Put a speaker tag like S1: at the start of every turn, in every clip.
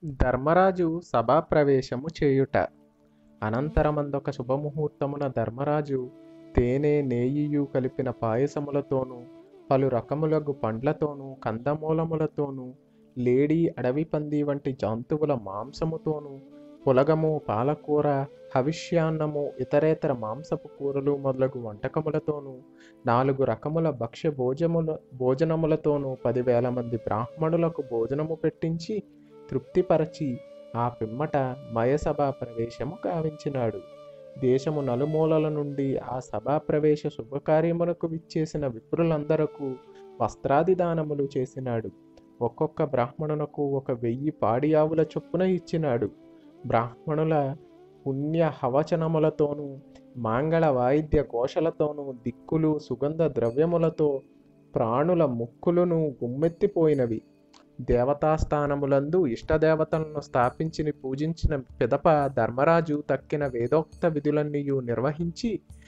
S1: ధర్మరాజు సభాప్రవేశము చేయుట అనంతరమందొక శుభముహూర్తమున ధర్మరాజు తేనె నేయియు కలిపిన పాయసములతోనూ పలు రకములగు పండ్లతోనూ కందమూలములతోనూ లేడీ అడవి పంది వంటి జంతువుల మాంసముతోనూ పులగము పాలకూర హవిష్యాన్నము ఇతరేతర మాంసపు కూరలు మొదలగు వంటకములతోనూ నాలుగు రకముల భక్ష్య భోజముల భోజనములతోనూ పదివేల మంది బ్రాహ్మణులకు భోజనము పెట్టించి తృప్తిపరచి ఆ పిమ్మట మయసభా ప్రవేశము గావించినాడు దేశము నలుమూలల నుండి ఆ సభా ప్రవేశ శుభకార్యములకు విచ్చేసిన విప్రులందరకు వస్త్రాది దానములు చేసినాడు ఒక్కొక్క బ్రాహ్మణునకు ఒక వెయ్యి పాడి ఆవుల చొప్పున ఇచ్చినాడు బ్రాహ్మణుల పుణ్య హవచనములతోనూ మాంగళ వాయిద్య ఘోషలతోనూ దిక్కులు సుగంధ ద్రవ్యములతో ప్రాణుల ముక్కులను గుమ్మెత్తిపోయినవి దేవతాస్థానములందు ఇష్టదేవతలను స్థాపించి పూజించిన పిదప ధర్మరాజు తక్కిన వేదోక్త విధులన్నీయు నిర్వహించి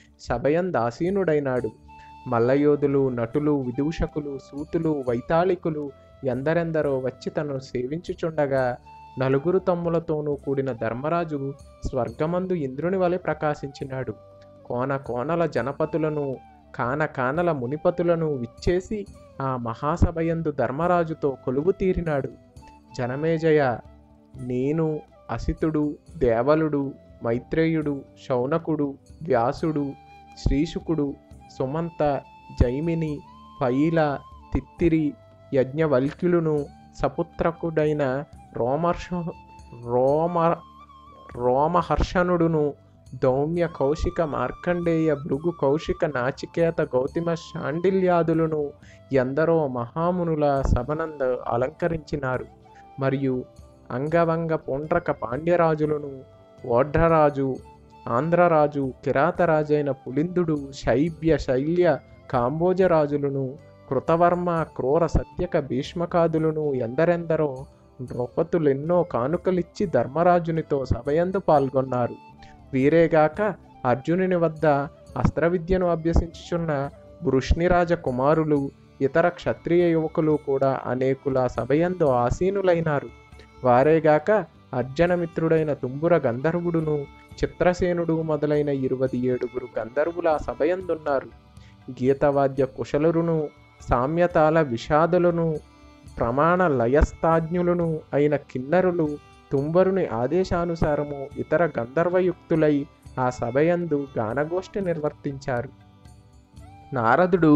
S1: సభయందాసీనుడైనాడు మల్లయోధులు నటులు విదూషకులు సూతులు వైతాళికులు ఎందరెందరో వచ్చి తనను సేవించుచుండగా నలుగురు తమ్ములతోనూ కూడిన ధర్మరాజు స్వర్గమందు ఇంద్రుని వలె ప్రకాశించినాడు కోన కోనల జనపతులను కాన కానల మునిపతులను విచ్చేసి ఆ మహాసభయందు ధర్మరాజుతో కొలువు తీరినాడు జనమేజయ నేను అసితుడు దేవలుడు మైత్రేయుడు శౌనకుడు వ్యాసుడు శ్రీశుకుడు సుమంత జైమిని పైల తిత్తిరి యజ్ఞవల్క్యులును సపుత్రకుడైన రోమర్ష రోమ రోమహర్షణుడును దౌమ్య కౌశిక మార్కండేయ భృగు కౌశిక నాచికేత గౌతమ శాండిల్యాదులను ఎందరో మహామునుల సభనంద అలంకరించినారు మరియు అంగవంగ పుండ్రక పాండ్యరాజులను ఓఢ్రరాజు ఆంధ్రరాజు కిరాతరాజైన పులిందుడు శైబ్య శైల్య కాంబోజరాజులను కృతవర్మ క్రూర సత్యక భీష్మకాదులను ఎందరెందరో నృపతులెన్నో కానుకలిచ్చి ధర్మరాజునితో సభయందు పాల్గొన్నారు వీరేగాక అర్జునుని వద్ద అస్త్రవిద్యను అభ్యసించుచున్న వృష్ణిరాజ కుమారులు ఇతర క్షత్రియ యువకులు కూడా అనేకుల సభయందు ఆసీనులైనారు వారేగాక అర్జనమిత్రుడైన తుంబుర గంధర్వుడును చిత్రసేనుడు మొదలైన ఇరువది ఏడుగురు గంధర్వుల సభయందున్నారు గీతవాద్య కుశలురును సామ్యతాల విషాదులను ప్రమాణ లయస్తాజ్ఞులను అయిన కిన్నరులు తుంబరుని ఆదేశానుసారము ఇతర గంధర్వయుక్తులై ఆ సభయందు గానగోష్ఠి నిర్వర్తించారు నారదుడు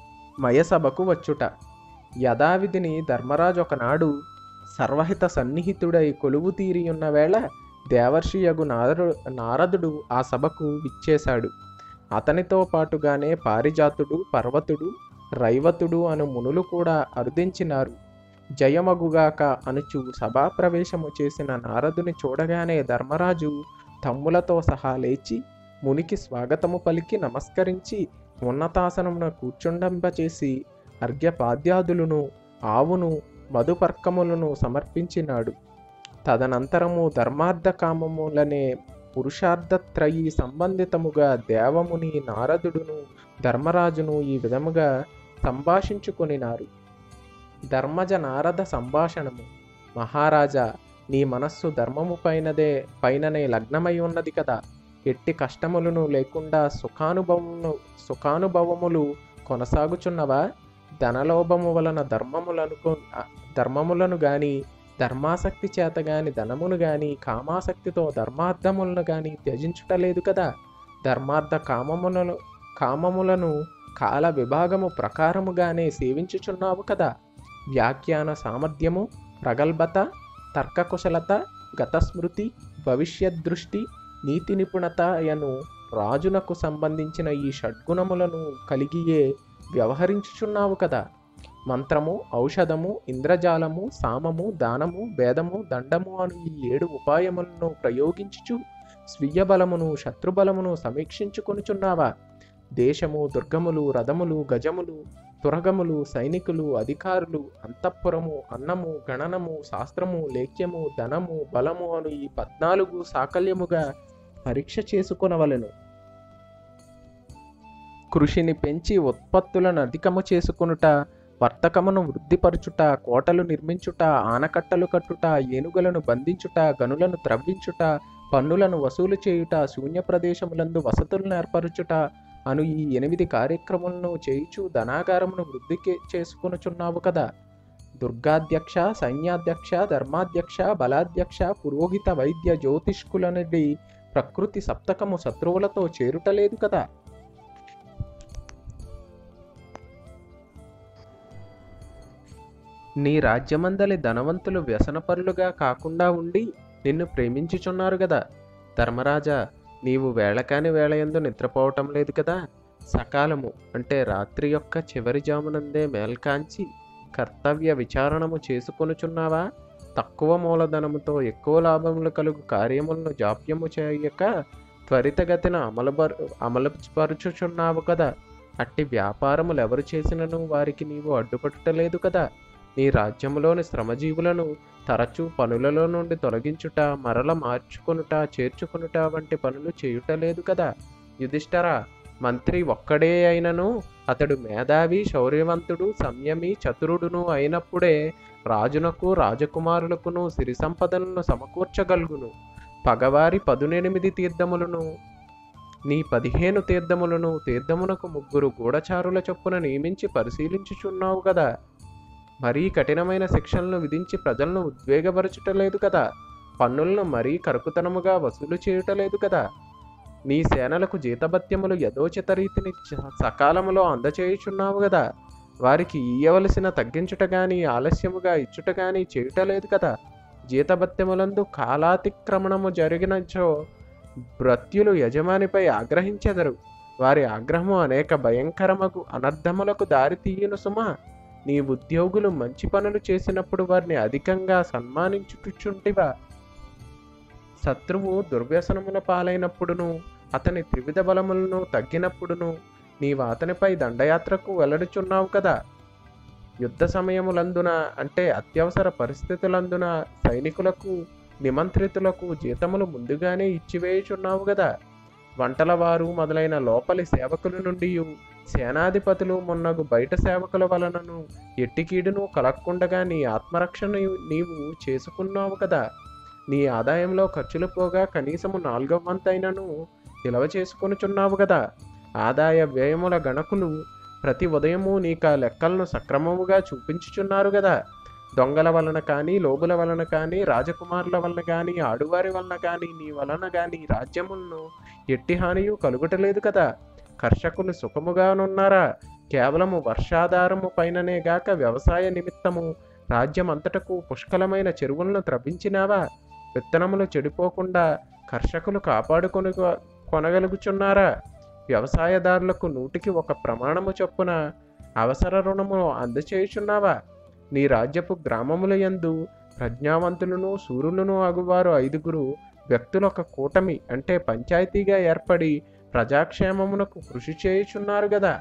S1: మయసభకు వచ్చుట యథావిధిని ధర్మరాజు ఒకనాడు సర్వహిత సన్నిహితుడై కొలువు తీరియున్న వేళ దేవర్షియగు నారదు నారదుడు ఆ సభకు విచ్చేశాడు అతనితో పాటుగానే పారిజాతుడు పర్వతుడు రైవతుడు అను మునులు కూడా అరుదించినారు జయమగుగాక అనుచు సభాప్రవేశము చేసిన నారదుని చూడగానే ధర్మరాజు తమ్ములతో సహా లేచి మునికి స్వాగతము పలికి నమస్కరించి ఉన్నతాసనమున కూర్చుండంపచేసి అర్ఘ్యపాద్యాదులను ఆవును మధుపర్కములను సమర్పించినాడు తదనంతరము ధర్మార్థ కామములనే పురుషార్థత్రయీ సంబంధితముగా దేవముని నారదుడును ధర్మరాజును ఈ విధముగా సంభాషించుకొనినారు ధర్మజ నారద సంభాషణము మహారాజా నీ మనస్సు ధర్మము పైనదే పైననే లగ్నమై ఉన్నది కదా ఎట్టి కష్టములను లేకుండా సుఖానుభవమును సుఖానుభవములు కొనసాగుచున్నవా ధనలోభము వలన ధర్మములను ధర్మములను గాని ధర్మాసక్తి చేత గాని ధనమును గాని కామాసక్తితో ధర్మార్థములను గాని త్యజించుటలేదు కదా ధర్మార్థ కామములను కామములను కాల విభాగము ప్రకారముగానే సేవించుచున్నావు కదా వ్యాఖ్యాన సామర్థ్యము ప్రగల్భత తర్కకుశలత గతస్మృతి భవిష్యత్ దృష్టి నీతి నిపుణత అను రాజునకు సంబంధించిన ఈ షడ్గుణములను కలిగియే వ్యవహరించుచున్నావు కదా మంత్రము ఔషధము ఇంద్రజాలము సామము దానము భేదము దండము అను ఈ ఏడు ఉపాయములను ప్రయోగించుచు స్వీయ బలమును శత్రుబలమును సమీక్షించుకొనుచున్నావా దేశము దుర్గములు రథములు గజములు తురగములు సైనికులు అధికారులు అంతఃపురము అన్నము గణనము శాస్త్రము లేఖ్యము ధనము బలము అను ఈ పద్నాలుగు సాకల్యముగా పరీక్ష చేసుకొనవలెను కృషిని పెంచి ఉత్పత్తులను అధికము చేసుకొనుట వర్తకమును వృద్ధిపరచుట కోటలు నిర్మించుట ఆనకట్టలు కట్టుట ఏనుగులను బంధించుట గనులను త్రవ్వించుట పన్నులను వసూలు చేయుట శూన్య ప్రదేశములందు వసతులను ఏర్పరచుట అను ఈ ఎనిమిది కార్యక్రమాలను చేయుచు ధనాగారమును వృద్ధి కే- చేసుకొనుచున్నావు కదా దుర్గాధ్యక్ష సైన్యాధ్యక్ష ధర్మాధ్యక్ష బలాధ్యక్ష పురోహిత వైద్య జ్యోతిష్కులనడి ప్రకృతి సప్తకము శత్రువులతో చేరుటలేదు కదా నీ రాజ్యమందలి ధనవంతులు వ్యసనపరులుగా కాకుండా ఉండి నిన్ను ప్రేమించుచున్నారు కదా ధర్మరాజా నీవు వేళకాని వేళయందు నిద్రపోవటం లేదు కదా సకాలము అంటే రాత్రి యొక్క చివరి జామునందే మేల్కాంచి కర్తవ్య విచారణము చేసుకొనుచున్నావా తక్కువ మూలధనముతో ఎక్కువ లాభములు కలుగు కార్యములను జాప్యము చేయక త్వరితగతిన అమలుపరు అమలుపరుచుచున్నావు కదా అట్టి వ్యాపారములు ఎవరు చేసినను వారికి నీవు అడ్డుపట్టలేదు కదా నీ రాజ్యములోని శ్రమజీవులను తరచూ పనులలో నుండి తొలగించుట మరల మార్చుకొనుట చేర్చుకొనుట వంటి పనులు చేయుటలేదు కదా యుధిష్ఠరా మంత్రి ఒక్కడే అయినను అతడు మేధావి శౌర్యవంతుడు సంయమి చతురుడును అయినప్పుడే రాజునకు రాజకుమారులకును సిరి సంపదలను సమకూర్చగలుగును పగవారి పదునెనిమిది తీర్థములను నీ పదిహేను తీర్థములను తీర్థమునకు ముగ్గురు గూఢచారుల చొప్పున నియమించి పరిశీలించుచున్నావు కదా మరీ కఠినమైన శిక్షలను విధించి ప్రజలను ఉద్వేగపరచుటలేదు కదా పన్నులను మరీ కరుకుతనముగా వసూలు చేయుటలేదు కదా నీ సేనలకు జీతభత్యములు యథోచిత రీతిని చ- సకాలములో అందచేయుచున్నావు కదా వారికి ఇయ్యవలసిన తగ్గించుట గాని ఆలస్యముగా ఇచ్చుట గాని చేయుటలేదు కదా జీతభత్యములందు కాలాతిక్రమణము జరిగినచో భృత్యులు యజమానిపై ఆగ్రహించెదరు వారి ఆగ్రహము అనేక భయంకరమగు అనర్థములకు దారి తీయును సుమా నీ ఉద్యోగులు మంచి పనులు చేసినప్పుడు వారిని అధికంగా సన్మానించుచుంటివా శత్రువు దుర్వ్యసనముల పాలైనప్పుడును అతని త్రివిధ బలములను తగ్గినప్పుడును నీవు అతనిపై దండయాత్రకు వెల్లడుచున్నావు కదా యుద్ధ సమయములందున అంటే అత్యవసర పరిస్థితులందున సైనికులకు నిమంత్రితులకు జీతములు ముందుగానే ఇచ్చివేయుచున్నావు కదా వంటల వారు మొదలైన లోపలి సేవకుల నుండి సేనాధిపతులు మున్నగు బయట సేవకుల వలనను ఎట్టికీడును కలక్కుండగా నీ ఆత్మరక్షణ నీవు చేసుకున్నావు కదా నీ ఆదాయంలో ఖర్చులు పోగా కనీసము నాలుగవ వంతైనను నిలవ చేసుకొనుచున్నావు కదా ఆదాయ వ్యయముల గణకులు ప్రతి ఉదయము నీకు ఆ లెక్కలను సక్రమముగా చూపించుచున్నారు కదా దొంగల వలన కానీ లోబుల వలన కానీ రాజకుమారుల వలన కానీ ఆడువారి వలన కానీ నీ వలన కానీ రాజ్యములను ఎట్టి హానియు కలుగుటలేదు కదా కర్షకులు సుఖముగానున్నారా కేవలము వర్షాధారము పైననే గాక వ్యవసాయ నిమిత్తము రాజ్యమంతటకు పుష్కలమైన చెరువులను త్రవ్వించినావా విత్తనములు చెడిపోకుండా కర్షకులు కాపాడుకొని కొనగలుగుచున్నారా వ్యవసాయదారులకు నూటికి ఒక ప్రమాణము చొప్పున అవసర రుణము అందచేయుచున్నావా నీ రాజ్యపు గ్రామముల యందు ప్రజ్ఞావంతులను సూర్యులను అగువారు ఐదుగురు వ్యక్తులు ఒక కూటమి అంటే పంచాయతీగా ఏర్పడి ప్రజాక్షేమమునకు కృషి చేయుచున్నారు గదా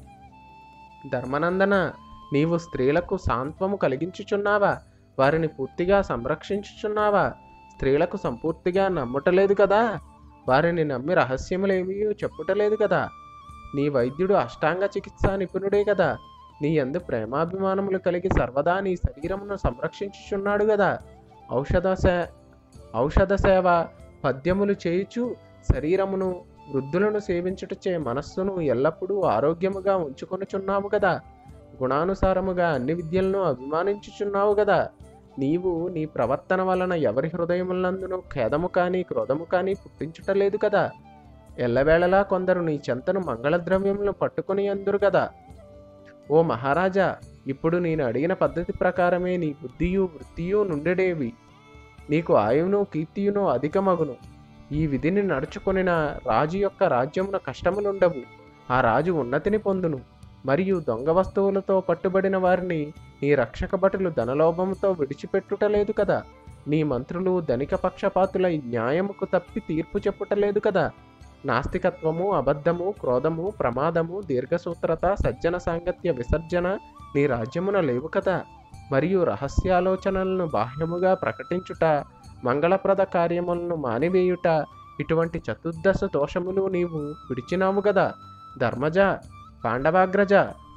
S1: ధర్మనందన నీవు స్త్రీలకు సాంత్వము కలిగించుచున్నావా వారిని పూర్తిగా సంరక్షించుచున్నావా స్త్రీలకు సంపూర్తిగా నమ్ముటలేదు కదా వారిని నమ్మి రహస్యములేమీ చెప్పుటలేదు కదా నీ వైద్యుడు అష్టాంగ చికిత్సా నిపుణుడే కదా నీ యందు ప్రేమాభిమానములు కలిగి సర్వదా నీ శరీరమును సంరక్షించుచున్నాడు కదా ఔషధ సే ఔషధ సేవ పద్యములు చేయుచు శరీరమును వృద్ధులను సేవించుటచే మనస్సును ఎల్లప్పుడూ ఆరోగ్యముగా ఉంచుకొనుచున్నావు కదా గుణానుసారముగా అన్ని విద్యలను అభిమానించుచున్నావు కదా నీవు నీ ప్రవర్తన వలన ఎవరి హృదయములందునూ ఖేదము కానీ క్రోధము కానీ పుట్టించుటలేదు కదా ఎల్లవేళలా కొందరు నీ చెంతను మంగళద్రవ్యములను పట్టుకొని అందురు కదా ఓ మహారాజా ఇప్పుడు నేను అడిగిన పద్ధతి ప్రకారమే నీ బుద్ధియు వృత్తియు నుండెడేవి నీకు ఆయువును కీర్తియును అధికమగును ఈ విధిని నడుచుకొనిన రాజు యొక్క రాజ్యమున కష్టములుండవు ఆ రాజు ఉన్నతిని పొందును మరియు దొంగ వస్తువులతో పట్టుబడిన వారిని నీ రక్షక భటులు ధనలోభముతో విడిచిపెట్టుటలేదు కదా నీ మంత్రులు ధనిక పక్షపాతులై న్యాయముకు తప్పి తీర్పు చెప్పుటలేదు కదా నాస్తికత్వము అబద్ధము క్రోధము ప్రమాదము దీర్ఘసూత్రత సజ్జన సాంగత్య విసర్జన నీ రాజ్యమున లేవు కదా మరియు రహస్యాలోచనలను బాహ్యముగా ప్రకటించుట మంగళప్రద కార్యములను మానివేయుట ఇటువంటి చతుర్దశ దోషములు నీవు విడిచినావు గదా ధర్మజ పాండవాగ్రజ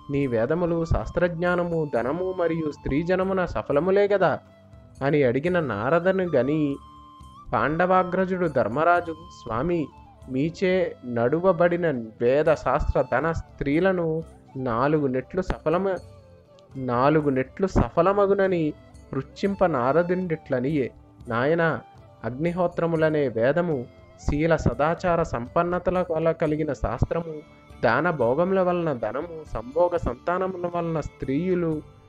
S1: నీ వేదములు శాస్త్రజ్ఞానము ధనము మరియు స్త్రీజనమున సఫలములే గదా అని అడిగిన నారదను గని పాండవాగ్రజుడు ధర్మరాజు స్వామి మీచే నడువబడిన వేద శాస్త్ర ధన స్త్రీలను నాలుగు నెట్లు సఫలమ నాలుగు నెట్లు సఫలమగునని పృచ్చింప నారదుండిట్లనియే నాయన అగ్నిహోత్రములనే వేదము శీల సదాచార సంపన్నతల వల్ల కలిగిన శాస్త్రము దాన భోగముల వలన ధనము సంభోగ సంతానముల వలన స్త్రీయులు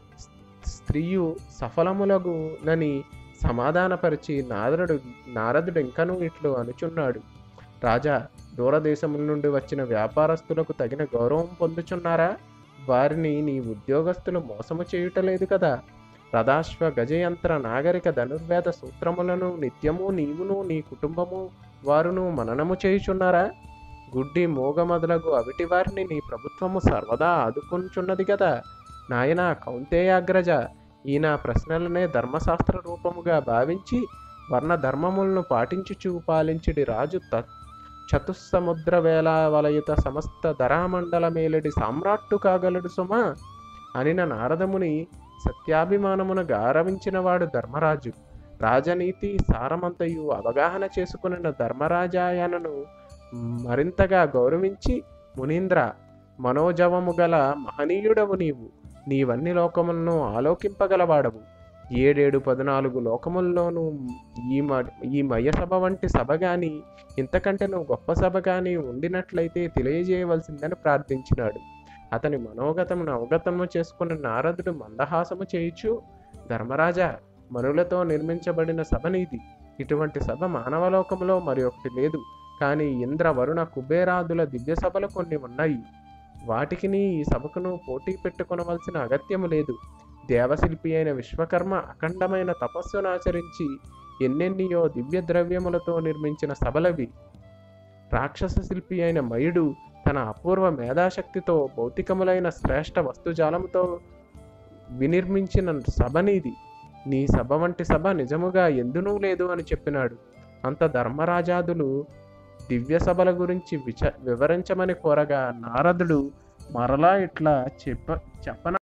S1: స్త్రీయు సఫలములగునని సమాధానపరిచి నారదుడు నారదుడు ఇంకనూ ఇట్లు అనుచున్నాడు రాజా దూరదేశముల నుండి వచ్చిన వ్యాపారస్తులకు తగిన గౌరవం పొందుచున్నారా వారిని నీ ఉద్యోగస్తులు మోసము చేయుటలేదు కదా రథాశ్వ గజయంత్ర నాగరిక ధనుర్వేద సూత్రములను నిత్యము నీవును నీ కుటుంబము వారును మననము చేయుచున్నారా గుడ్డి మూగ మొదలగు అవిటి వారిని నీ ప్రభుత్వము సర్వదా ఆదుకుంచున్నది కదా నాయన కౌంతేయాగ్రజ ఈ నా ప్రశ్నలనే ధర్మశాస్త్ర రూపముగా భావించి వర్ణ ధర్మములను పాటించుచు పాలించిడి రాజు త చతుస్సముద్ర వేళ వలయుత సమస్త ధరామండల మేలడి సామ్రాట్టు కాగలడు సుమా అనిన నారదముని సత్యాభిమానమును గారవించినవాడు ధర్మరాజు రాజనీతి సారమంతయు అవగాహన చేసుకున్న ధర్మరాజాయనను మరింతగా గౌరవించి మునీంద్ర మనోజవము గల మహనీయుడవు నీవు నీవన్ని లోకములను ఆలోకింపగలవాడవు ఏడేడు పద్నాలుగు లోకముల్లోనూ ఈ మ ఈ మయ సభ వంటి సభ గాని ఇంతకంటే నువ్వు గొప్ప సభ గాని ఉండినట్లయితే తెలియజేయవలసిందని ప్రార్థించినాడు అతని మనోగతమును అవగతము చేసుకున్న నారదుడు మందహాసము చేయుచు ధర్మరాజా మనులతో నిర్మించబడిన సభ నీది ఇటువంటి సభ మానవలోకములో మరి ఒకటి లేదు కానీ ఇంద్ర వరుణ కుబేరాదుల దివ్య సభలు కొన్ని ఉన్నాయి వాటికిని ఈ సభకును పోటీ పెట్టుకొనవలసిన అగత్యము లేదు దేవశిల్పి అయిన విశ్వకర్మ అఖండమైన తపస్సును ఆచరించి ఎన్నెన్నియో దివ్య ద్రవ్యములతో నిర్మించిన సభలవి రాక్షస శిల్పి అయిన మయుడు తన అపూర్వ మేధాశక్తితో భౌతికములైన శ్రేష్ఠ వస్తుజాలముతో వినిర్మించిన సభనిది నీ సభ వంటి సభ నిజముగా ఎందునూ లేదు అని చెప్పినాడు అంత ధర్మరాజాదులు దివ్య సభల గురించి విచ వివరించమని కోరగా నారదుడు మరలా ఇట్లా చెప్ప చెప్పన